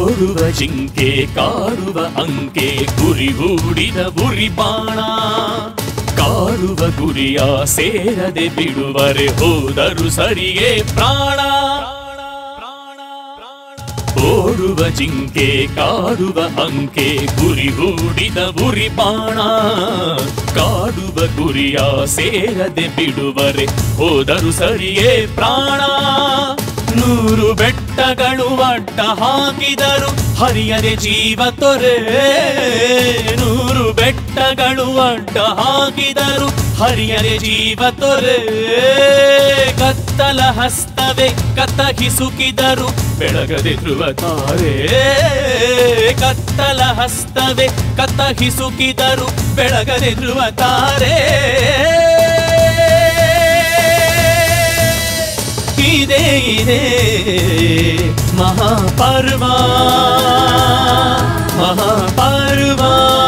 ಓಡುವ ಜಿಂಕೆ ಕಾಡುವ ಅಂಕೆ ಗುರಿ ಹೂಡಿದ ಉರಿ ಬಾಣ ಕಾಡುವ ಗುರಿಯ ಸೇರದೆ ಬಿಡುವರೆ ಹೋದರು ಸರಿಯೇ ಪ್ರಾಣ ಓಡುವ ಜಿಂಕೆ ಕಾಡುವ ಅಂಕೆ ಗುರಿ ಹೂಡಿದ ಉರಿ ಬಾಣ ಕಾಡುವ ಗುರಿಯ ಸೇರದೆ ಬಿಡುವರೆ ಹೋದರು ಸರಿಯೇ ಪ್ರಾಣ ನೂರು ಬೆಟ್ಟಗಳು ಅಡ್ಡ ಹಾಕಿದರು ಹರಿಯದೆ ಜೀವ ತೊರೆ ನೂರು ಬೆಟ್ಟಗಳು ಅಡ್ಡ ಹಾಕಿದರು ಹರಿಯದೆ ಜೀವ ತೊರೆ ಕತ್ತಲ ಹಸ್ತವೇ ಕತ್ತಹಿಸುಕಿದರು ಬೆಳಗದೆ ಧ್ರುವ ತಾರೆ ಕತ್ತಲ ಹಸ್ತವೇ ಕತ್ತಹಿಸುಕಿದರು ಬೆಳಗದೆ ಧ್ರುವ ತಾರೆ ಇದೆ ಇದೆ ಮಹಾಪರ್ವ ಮಹಾಪರ್ವ